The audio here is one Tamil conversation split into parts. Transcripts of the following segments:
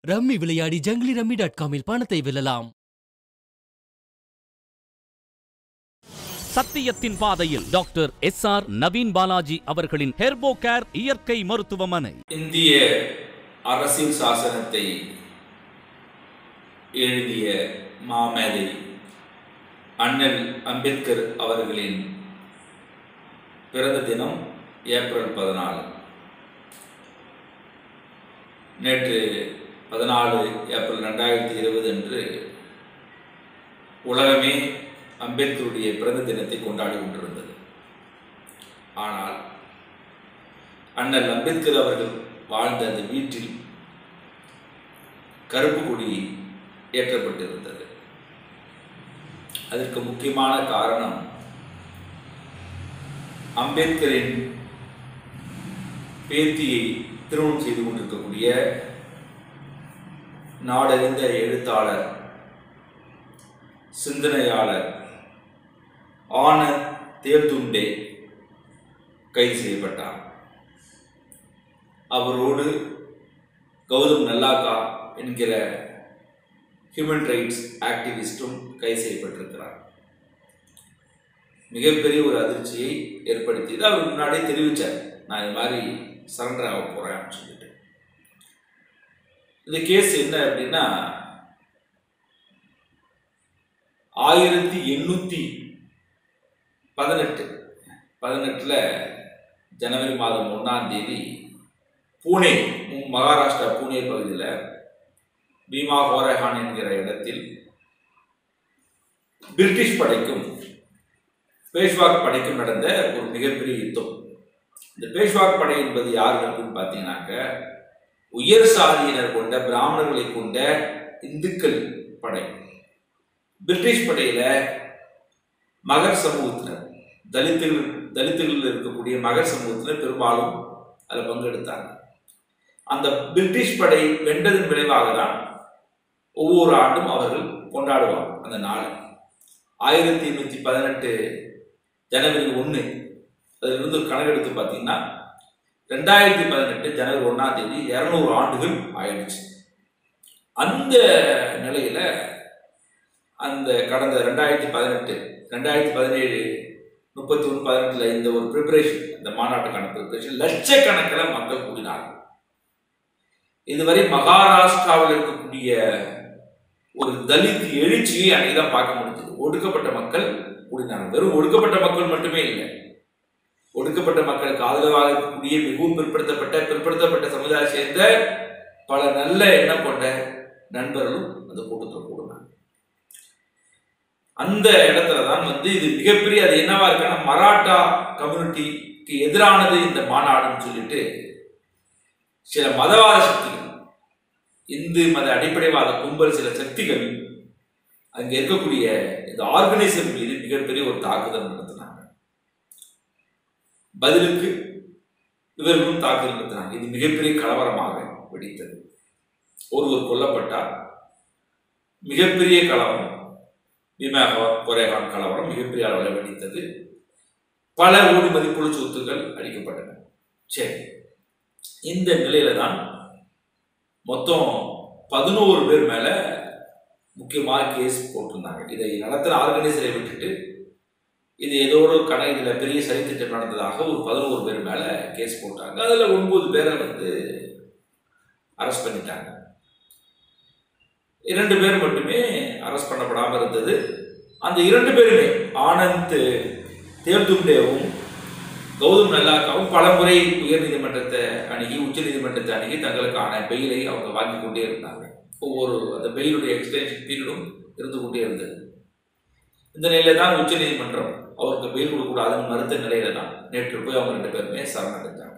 ரம்மி விளையாடி ஜங்கிலி ரம்மி டாட் காமில் பணத்தை வெல்லலாம் சத்தியத்தின் பாதையில் doctor S R Naveen Balaji அவர்களின் ஹெர்போ கேர் இயற்கை மருத்துவமனை இந்திய அரசியல் சாசனத்தை எழுதிய மாமேதை அண்ணல் அம்பேத்கர் அவர்களின் பிறந்த தினம் ஏப்ரல் பதினாலு நேற்று பதினாலு ஏப்ரல் ரெண்டாயிரத்தி இருபது அன்று உலகமே அம்பேத்கருடைய பிறந்த தினத்தை கொண்டாடி கொண்டிருந்தது ஆனால் அண்ணல் அம்பேத்கர் அவர்கள் வாழ்ந்த அந்த வீட்டில் கருப்பு கொடி ஏற்றப்பட்டிருந்தது அதற்கு முக்கியமான காரணம் அம்பேத்கரின் பேத்தியை திருமணம் செய்து கொண்டிருக்கக்கூடிய நாடறிந்த எழுத்தாளர் சிந்தனையாளர் ஆனந்த் தேர்துண்டே கைது செய்யப்பட்டார் அவரோடு கௌதம் நல்லாக்கா என்கிற ஹியூமன் ரைட்ஸ் ஆக்டிவிஸ்டும் கைது செய்யப்பட்டிருக்கிறார் மிகப்பெரிய ஒரு அதிர்ச்சியை ஏற்படுத்தியது அவர் முன்னாடியே தெரிவித்தார் நான் இது மாதிரி சரண்டர் ஆக போகிறேன் அப்படின்னு சொல்லிட்டு இந்த கேஸ் என்ன அப்படின்னா ஆயிரத்தி எண்ணூற்றி பதினெட்டு பதினெட்டில் ஜனவரி மாதம் ஒன்றாம் தேதி பூனே மு- மகாராஷ்டிரா பூனே பகுதியில் பீமா கோரஹான் என்கிற இடத்தில் பிரிட்டிஷ் படைக்கும் பேஷ்வாக் படைக்கும் நடந்த ஒரு மிகப்பெரிய யுத்தம் இந்த பேஷ்வாக் படை என்பது யார் அப்படின்னு பார்த்தீங்கன்னாக்க உயர் சாதியினர் கொண்ட பிராமணர்களை கொண்ட இந்துக்கள் படை பிரிட்டிஷ் படையில மகர் சமூகத்தினர் தலித்துகள் தலித்துகளில் இருக்கக்கூடிய மகர் சமூகத்தினர் பெரும்பாலும் அதில் பங்கெடுத்தாங்க அந்த பிரிட்டிஷ் படை வென்றதன் விளைவாக தான் ஒவ்வொரு ஆண்டும் அவர்கள் கொண்டாடுவாங்க அந்த நாளை ஆயிரத்தி எண்ணூற்றி பதினெட்டு ஜனவரி ஒன்று அதிலிருந்து ஒரு கணக்கெடுத்து பார்த்தீங்கன்னா ரெண்டாயிரத்தி பதினெட்டு ஜனவரி ஒன்றாம் தேதி இரநூறு ஆண்டுகள் ஆயிடுச்சு அந்த நிலையில அந்த கடந்த ரெண்டாயிரத்தி பதினெட்டு ரெண்டாயிரத்தி பதினேழு முப்பத்தி ஒன்று பதினெட்டில் இந்த ஒரு ப்ரிப்பரேஷன் இந்த மாநாட்டுக்கான ப்ரிப்பரேஷன் லட்சக்கணக்கில் மக்கள் கூடினார்கள் இதுவரை மகாராஷ்டிராவில் இருக்கக்கூடிய ஒரு தலித் எழுச்சியை அன்னைக்கு தான் பார்க்க முடிஞ்சது ஒடுக்கப்பட்ட மக்கள் கூடினார்கள் வெறும் ஒடுக்கப்பட்ட மக்கள் மட்டுமே இல்லை ஒடுக்கப்பட்ட மக்களுக்கு ஆதரவாக இருக்கக்கூடிய மிகவும் பிற்படுத்தப்பட்ட பிற்படுத்தப்பட்ட சமுதாயம் சேர்ந்த பல நல்ல எண்ணம் கொண்ட நண்பர்களும் அந்த கூட்டத்தில் கூடினாங்க அந்த இடத்துல தான் வந்து இது மிகப்பெரிய அது என்னவா இருக்குன்னா மராட்டா கம்யூனிட்டிக்கு எதிரானது இந்த மாநாடுன்னு சொல்லிட்டு சில மதவாத சக்திகள் இந்து மத அடிப்படைவாத கும்பல் சில சக்திகள் அங்க இருக்கக்கூடிய இந்த ஆர்கனைசர் மீது மிகப்பெரிய ஒரு தாக்குதல் நடத்தினாங்க பதிலுக்கு இவர்களும் தாக்குதல் நடத்தினாங்க இது மிகப்பெரிய கலவரமாக வெடித்தது ஒருவர் கொல்லப்பட்டார் மிகப்பெரிய கலவரம் பீமாக கொரேகான் கலவரம் மிகப்பெரிய அளவில் வெடித்தது பல கோடி மதிப்புள்ள சொத்துக்கள் அளிக்கப்பட்டன சரி இந்த நிலையில தான் மொத்தம் பதினோரு பேர் மேல முக்கியமாக கேஸ் போட்டிருந்தாங்க இதை நடத்துகிற ஆர்கனைசரை விட்டுட்டு இது ஏதோ ஒரு கணக்கு இதில் பெரிய சதித்திட்டம் நடந்ததாக ஒரு பதினோரு பேர் மேலே கேஸ் போட்டாங்க அதில் ஒன்பது பேரை வந்து அரெஸ்ட் பண்ணிட்டாங்க இரண்டு பேர் மட்டுமே அரெஸ்ட் பண்ணப்படாமல் இருந்தது அந்த இரண்டு பேருமே ஆனந்த் தேர்துண்டேவும் கௌதம் நல்லாக்காவும் பலமுறை உயர்நீதிமன்றத்தை அணுகி உச்சநீதிமன்றத்தை அணுகி தங்களுக்கான பெயிலை அவங்க வாங்கி கொண்டே இருந்தாங்க ஒவ்வொரு அந்த பெயிலுடைய எக்ஸ்டென்ஷன் பீரியடும் இருந்து கொண்டே இருந்தது இந்த நிலையில தான் உச்சநீதிமன்றம் அவருக்கு பெயில் கொடுக்கக்கூடாதுன்னு மறுத்த நிலையில தான் நேற்று போய் அவங்க ரெண்டு பேருமே சரணடைஞ்சாங்க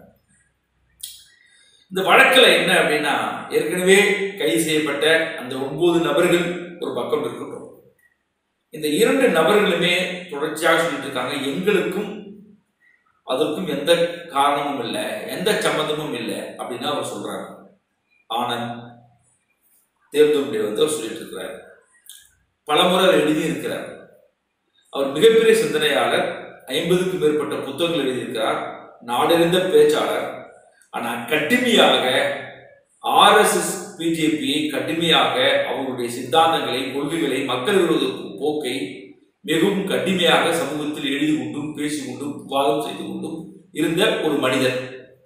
இந்த வழக்கில் என்ன அப்படின்னா ஏற்கனவே கைது செய்யப்பட்ட அந்த ஒன்பது நபர்கள் ஒரு பக்கம் இருக்கட்டும் இந்த இரண்டு நபர்களுமே தொடர்ச்சியாக சொல்லிட்டு இருக்காங்க எங்களுக்கும் அதற்கும் எந்த காரணமும் இல்லை எந்த சம்மந்தமும் இல்லை அப்படின்னு அவர் சொல்றாரு ஆனந்த் தேர்தலுடைய வந்து அவர் சொல்லிட்டு இருக்கிறார் பலமுறை அவர் எழுதி இருக்கிறார் அவர் மிகப்பெரிய சிந்தனையாளர் ஐம்பதுக்கும் மேற்பட்ட புத்தகங்கள் எழுதியிருக்கிறார் நாடறிந்த பேச்சாளர் ஆனால் கடுமையாக ஆர்எஸ்எஸ் பிஜேபியை கடுமையாக அவர்களுடைய சித்தாந்தங்களை கொள்கைகளை மக்கள் விரோத போக்கை மிகவும் கடுமையாக சமூகத்தில் எழுதி கொண்டும் பேசிக் கொண்டும் விவாதம் செய்து கொண்டும் இருந்த ஒரு மனிதர்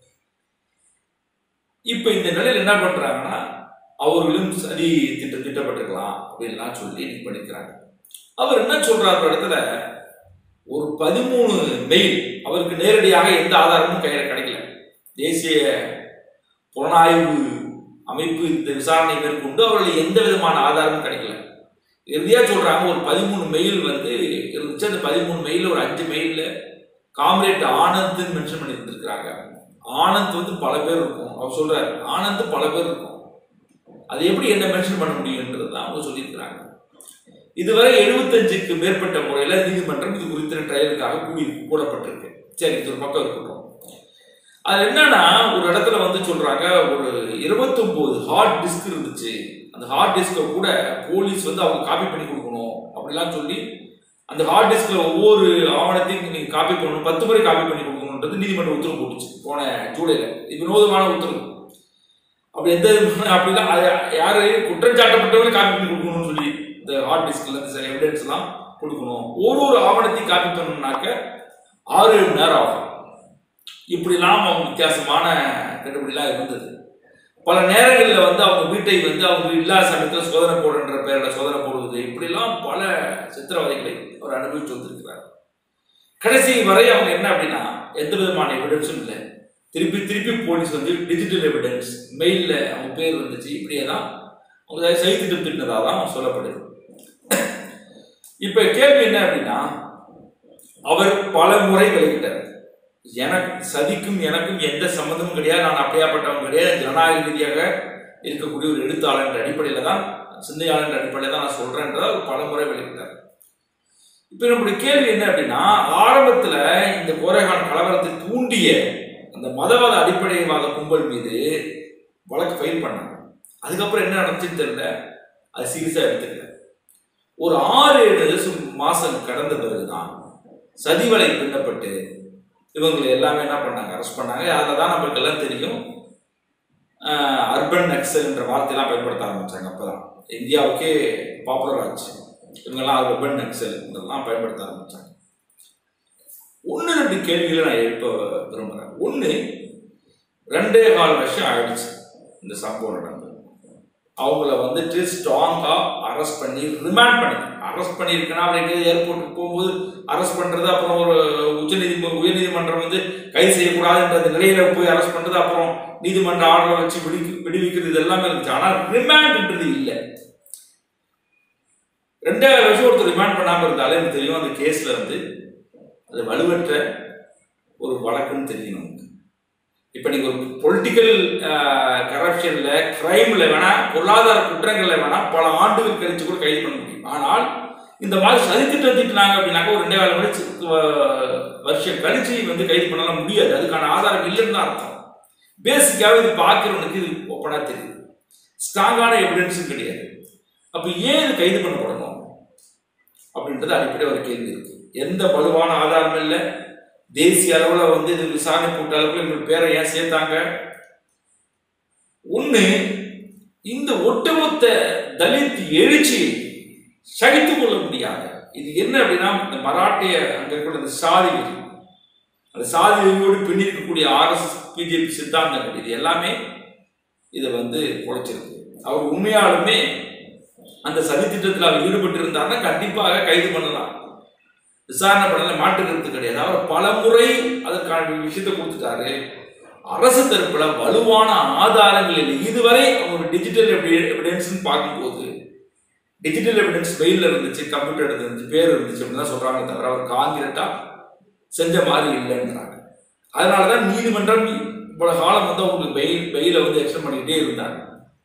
இப்ப இந்த நிலையில் என்ன பண்றாங்கன்னா அவர்களும் சதி திட்ட திட்டப்பட்டிருக்கலாம் அப்படின்லாம் சொல்லி இது பண்ணிக்கிறாங்க அவர் என்ன சொல்றாரு ஒரு இடத்துல ஒரு பதிமூணு மெயில் அவருக்கு நேரடியாக எந்த ஆதாரமும் கையில கிடைக்கல தேசிய புலனாய்வு அமைப்பு இந்த விசாரணை மேற்கொண்டு அவர்கள் எந்த விதமான ஆதாரமும் கிடைக்கல இறுதியா சொல்றாங்க ஒரு பதிமூணு மெயில் வந்து இருந்துச்சு அந்த பதிமூணு மெயில் ஒரு அஞ்சு மெயில்ல காம்ரேட் ஆனந்த்னு மென்ஷன் பண்ணி இருந்திருக்கிறாங்க ஆனந்த் வந்து பல பேர் இருக்கும் அவர் சொல்றாரு ஆனந்த் பல பேர் இருக்கும் அது எப்படி என்ன மென்ஷன் பண்ண முடியுன்றது தான் அவங்க சொல்லியிருக்கிறாங்க இதுவரை எழுபத்தஞ்சுக்கு மேற்பட்ட முறையில நீதிமன்றம் இது குறித்த ட்ரையலுக்காக கூடி கூடப்பட்டிருக்கு சரி இது ஒரு பக்கம் இருக்கட்டும் அது என்னன்னா ஒரு இடத்துல வந்து சொல்றாங்க ஒரு இருபத்தொன்பது ஹார்ட் டிஸ்க் இருந்துச்சு அந்த ஹார்ட் டிஸ்கை கூட போலீஸ் வந்து அவங்க காப்பி பண்ணி கொடுக்கணும் அப்படிலாம் சொல்லி அந்த ஹார்ட் டிஸ்க்ல ஒவ்வொரு ஆவணத்தையும் நீங்க காப்பி பண்ணணும் பத்து முறை காப்பி பண்ணி கொடுக்கணுன்றது நீதிமன்றம் உத்தரவு போட்டுச்சு போன ஜூலைல இது வினோதமான உத்தரவு அப்படி எந்த விதமான- அப்படிலாம் அது யாரு குற்றம் சாட்டப்பட்டவங்க காப்பி பண்ணி கொடுக்கணும்னு சொல்லி இந்த ஹார்ட் டிஸ்க்ல இந்த எவிடன்ஸ் எல்லாம் கொடுக்கணும் ஒரு ஒரு ஆவணத்தையும் காப்பி பண்ணணும்னாக்க ஆறு ஏழு மணி நேரம் ஆகும் இப்படிலாம் அவங்க வித்தியாசமான கண்டுபிடிலாம் இருந்தது பல நேரங்களில் வந்து அவங்க வீட்டை வந்து அவங்க இல்லாத சமயத்தில் சோதனை போடுன்ற பேரில் சோதனை போடுவது இப்படிலாம் பல சித்திரவதைகளை அவர் அனுபவிச்சு வந்திருக்கிறார் கடைசி வரை அவங்க என்ன அப்படின்னா எந்த விதமான எவிடன்ஸும் இல்லை திருப்பி திருப்பி போலீஸ் வந்து டிஜிட்டல் எவிடன்ஸ் மெயிலில் அவங்க பேர் வந்துச்சு இப்படியே தான் அவங்க சைத்திட்டம் திட்டினதாக தான் சொல்லப்படுது இப்போ கேள்வி என்ன அப்படின்னா அவர் பல முறை விலகிட்டார் எனக்கு சதிக்கும் எனக்கும் எந்த சம்மந்தமும் கிடையாது நான் அப்படியாப்பட்டவங்க கிடையாது ஜனநாயக ரீதியாக இருக்கக்கூடிய ஒரு எழுத்தாளர் என்ற அடிப்படையில் தான் சிந்தையாளர் என்ற அடிப்படையில் தான் நான் சொல்றேன்றத அவர் பல முறை வெளியிட்டார் இப்போ நம்முடைய கேள்வி என்ன அப்படின்னா ஆரம்பத்தில் இந்த கோரைகான் கலவரத்தை தூண்டிய அந்த மதவாத அடிப்படைவாத கும்பல் மீது வழக்கு ஃபைல் பண்ணாங்க அதுக்கப்புறம் என்ன நடந்துச்சுன்னு தெரியல அது சீரியஸாக எடுத்துக்கல ஒரு ஆறு ஏழு மாசம் கடந்த பிறகுதான் சதிவலை பின்னப்பட்டு இவங்களை எல்லாமே என்ன பண்ணாங்க அரெஸ்ட் பண்ணாங்க அதில் தான் நமக்கு எல்லாம் தெரியும் அர்பன் நக்சல் என்ற வார்த்தையெல்லாம் பயன்படுத்த ஆரம்பிச்சாங்க அப்பதான் இந்தியாவுக்கே பாப்புலர் ஆச்சு இவங்கெல்லாம் அர்பன் நக்சல் இதெல்லாம் பயன்படுத்த ஆரம்பிச்சாங்க ஒன்று ரெண்டு கேள்விகளை நான் எழுப்ப விரும்புகிறேன் ஒன்று ரெண்டே கால் வருஷம் ஆயிடுச்சு இந்த சம்பவம் நடந்தது அவங்கள வந்துட்டு ஸ்ட்ராங்கா அரெஸ்ட் பண்ணி ரிமாண்ட் பண்ணி அரெஸ்ட் பண்ணியிருக்கனா அவங்க ஏர்போர்ட்டுக்கு போகும்போது அரெஸ்ட் பண்றது அப்புறம் ஒரு உச்சநீதிமன்ற உயர்நீதிமன்றம் வந்து கைது செய்யக்கூடாதுன்ற அந்த நிலையில போய் அரெஸ்ட் பண்றது அப்புறம் நீதிமன்ற ஆர்டரை வச்சு விடுவி விடுவிக்கிறது இது எல்லாமே இருந்துச்சு ஆனால் ரிமாண்ட்ன்றது இல்லை ரெண்டாயிரம் வருஷம் ஒருத்தர் ரிமாண்ட் பண்ணாம இருந்தாலே எனக்கு தெரியும் அந்த கேஸ்ல வந்து அது வலுவற்ற ஒரு வழக்குன்னு தெரியும் நமக்கு இப்போ நீங்க ஒரு பொலிட்டிக்கல் கரப்ஷன்ல கிரைம்ல வேணா பொருளாதார குற்றங்கள்ல வேணா பல ஆண்டுகள் கழிச்சு கூட கைது பண்ண முடியும் ஆனால் இந்த மாதிரி சதி திட்டம் திட்டினாங்க அப்படின்னாக்க ஒரு ரெண்டே வேலை கழிச்சு அஹ், வருஷம் கழிச்சு வந்து கைது பண்ணலாம் முடியாது அதுக்கான ஆதாரம் இல்லைன்னு தான் அர்த்தம் பேசிக்காவே இது பார்க்கிறவனுக்கு இது ஓப்பனா தெரியுது ஸ்ட்ராங்கான எவிடன்ஸும் கிடையாது அப்ப ஏன் இது கைது பண்ணப்படணும் அப்படின்றது அடிப்படை ஒரு கேள்வி இருக்கு எந்த வலுவான ஆதாரமும் இல்லை தேசிய அளவுல வந்து இது விசாரணை கூட்ட அளவுல இவங்க பேரை ஏன் சேர்த்தாங்க ஒண்ணு இந்த ஒட்டுமொத்த தலித் எழுச்சி சகித்துக் கொள்ள முடியாது இது என்ன அப்படின்னா இந்த மராட்டிய அங்க இருக்கிற இந்த சாதி வெறி அந்த சாதி வெறியோடு பின்னிருக்கக்கூடிய ஆர்எஸ்எஸ் பிஜேபி சித்தாந்தங்கள் இது எல்லாமே இதை வந்து குறைச்சிருக்கு அவர் உண்மையாலுமே அந்த சதி திட்டத்தில் அவர் ஈடுபட்டு இருந்தாருன்னா கண்டிப்பாக கைது பண்ணலாம் விசாரணை பண்ணல மாட்டுக்கிறது கிடையாது அவர் பல முறை அதற்கான விஷயத்தை கொடுத்துட்டாரு அரசு தரப்புல வலுவான ஆதாரங்கள் இல்லை இதுவரை அவங்க டிஜிட்டல் எவிடன்ஸ் பார்க்கும்போது டிஜிட்டல் எவிடன்ஸ் மெயிலில் இருந்துச்சு கம்ப்யூட்டர் இருந்துச்சு பேர் இருந்துச்சு அப்படின்னு தான் சொல்றாங்க தவிர அவர் காங்கிரட்டா செஞ்ச மாதிரி இல்லைன்றாங்க அதனால தான் நீதிமன்றம் இவ்வளவு காலம் வந்து அவங்களுக்கு பெயில் பெயில வந்து எக்ஸ்டெண்ட் பண்ணிக்கிட்டே இருந்தாங்க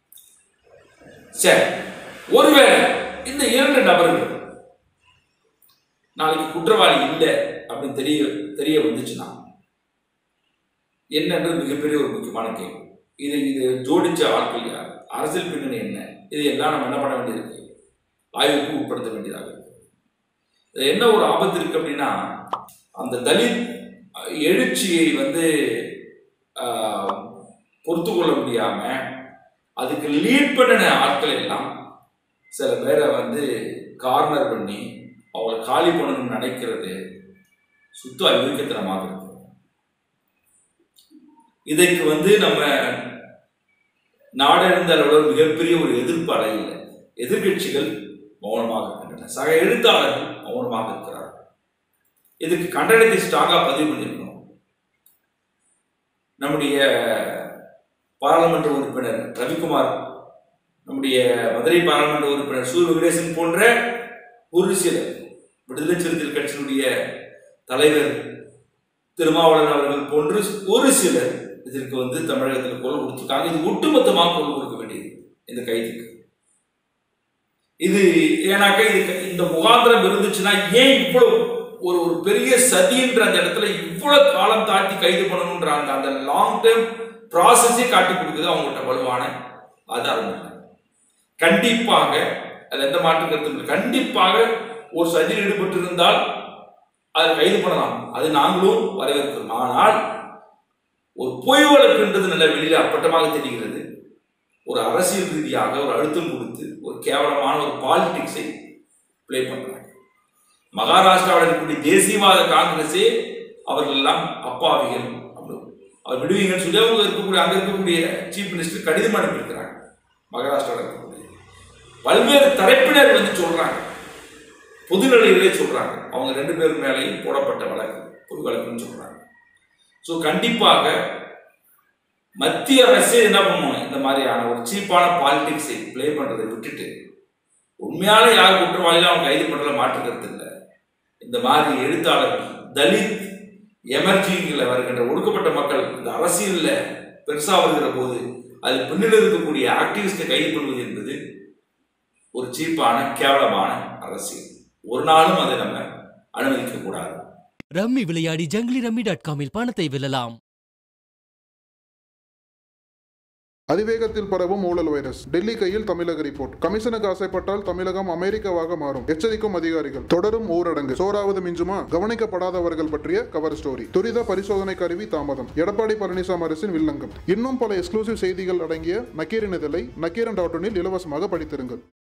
சரி ஒருவேளை இந்த இரண்டு நபர்கள் நாளைக்கு குற்றவாளி இல்லை அப்படின்னு தெரிய தெரிய வந்துச்சுன்னா என்னன்றது மிகப்பெரிய ஒரு முக்கியமான கேள்வி இது இது ஜோடிச்ச ஆட்கள் யார் அரசியல் பின்னணி என்ன இது எல்லாம் நம்ம என்ன பண்ண வேண்டியிருக்கு ஆய்வுக்கு உட்படுத்த வேண்டியதாக இருக்கு இது என்ன ஒரு ஆபத்து இருக்கு அப்படின்னா அந்த தலித் எழுச்சியை வந்து ஆஹ், பொறுத்து கொள்ள முடியாம அதுக்கு லீட் பண்ணின ஆட்கள் எல்லாம் சில பேரை வந்து கார்னர் பண்ணி அவங்களை காலி பண்ணணும்னு நினைக்கிறது சுத்த அயோக்கியத்தனமாக இருக்கு இதற்கு வந்து நம்ம நாடறிந்த அளவில் மிகப்பெரிய ஒரு எதிர்ப்பு அலை இல்லை எதிர்கட்சிகள் மௌனமாக இருக்கின்றன சக எழுத்தாளர்கள் மௌனமாக இருக்கிறார்கள் இதுக்கு கண்டனத்தை ஸ்ட்ராங்கா பதிவு பண்ணியிருக்கணும் நம்முடைய பாராளுமன்ற உறுப்பினர் ரவிக்குமார் நம்முடைய மதுரை பாராளுமன்ற உறுப்பினர் சூரிய வெங்கடேசன் போன்ற ஒரு சிலர் விடுதலை சிறுத்தைகள் கட்சியினுடைய தலைவர் திருமாவளவன் அவர்கள் போன்று ஒரு சிலர் இதற்கு வந்து தமிழகத்தில் குரல் கொடுத்திருக்காங்க இது ஒட்டுமொத்தமாக குரல் கொடுக்க வேண்டியது இந்த கைதுக்கு இது ஏன்னாக்கா இது இந்த முகாந்திரம் இருந்துச்சுன்னா ஏன் இவ்வளவு ஒரு ஒரு பெரிய சதின்ற அந்த இடத்துல இவ்வளவு காலம் தாண்டி கைது பண்ணணுன்ற அந்த அந்த லாங் டேர்ம் ப்ராசஸே காட்டி கொடுக்குது அவங்கள்ட்ட வலுவான ஆதாரம் இல்லை கண்டிப்பாக அது எந்த மாற்று கருத்தும் இல்லை கண்டிப்பாக ஒரு சதியில் ஈடுபட்டு இருந்தால் அதை கைது பண்ணலாம் அது நாங்களும் வரவேற்கிறோம் ஆனால் ஒரு பொய் வழக்குன்றது நல்ல வெளியில அப்பட்டமாக தெரிகிறது ஒரு அரசியல் ரீதியாக ஒரு அழுத்தம் கொடுத்து ஒரு கேவலமான ஒரு பாலிடிக்ஸை ப்ளே பண்றாங்க மகாராஷ்டிராவில் இருக்கக்கூடிய தேசியவாத காங்கிரஸே அவர்கள் எல்லாம் அப்பாவிகள் அப்படி- அவர் விடுவீங்கன்னு சொல்லி அவங்க இருக்கக்கூடிய அங்க இருக்கக்கூடிய சீஃப் மினிஸ்டர் கடிதம் அனுப்பியிருக்கிறாங்க மகாராஷ்டிராவில் இருக்கக்கூடிய பல்வேறு தரப்பினர் வந்து சொல்றாங்க பொதுநிலையிலே சொல்றாங்க அவங்க ரெண்டு பேர் மேலேயும் போடப்பட்ட வழக்கு பொது வழக்குன்னு சொல்றாங்க ஸோ கண்டிப்பாக மத்திய அரசே என்ன பண்ணணும் இந்த மாதிரியான ஒரு சீப்பான பாலிடிக்ஸை ப்ளே பண்றதை விட்டுட்டு உண்மையான யார் குற்றவாளிகளும் அவங்க கைது பண்றதுல மாற்றுக்கிறது இல்லை இந்த மாதிரி எழுத்தாளர்கள் தலித் எமர்ஜிங்கில் வருகின்ற ஒடுக்கப்பட்ட மக்கள் இந்த அரசியல்ல பெருசா வருகிற போது அது பின்னில் இருக்கக்கூடிய ஆக்டிவிஸ்டை கைது பண்ணுவது என்பது ஒரு சீப்பான கேவலமான அரசியல் ஒரு நாளும் அதை நம்ம அனுமதிக்க கூடாது ரம்மி விளையாடி ஜங்கிலி ரம்மி டாட் காமில் பணத்தை வெல்லலாம் அதிவேகத்தில் பரவும் ஊழல் வைரஸ் டெல்லி கையில் தமிழக ரிப்போர்ட் கமிஷனுக்கு ஆசைப்பட்டால் தமிழகம் அமெரிக்காவாக மாறும் எச்சரிக்கும் அதிகாரிகள் தொடரும் ஊரடங்கு சோறாவது மிஞ்சுமா கவனிக்கப்படாதவர்கள் பற்றிய கவர் ஸ்டோரி துரித பரிசோதனை கருவி தாமதம் எடப்பாடி பழனிசாமி அரசின் வில்லங்கம் இன்னும் பல எக்ஸ்க்ளூசிவ் செய்திகள் அடங்கிய நக்கீரன் இதழை நக்கீரன் டாட் இலவசமாக படித்திருங்கள்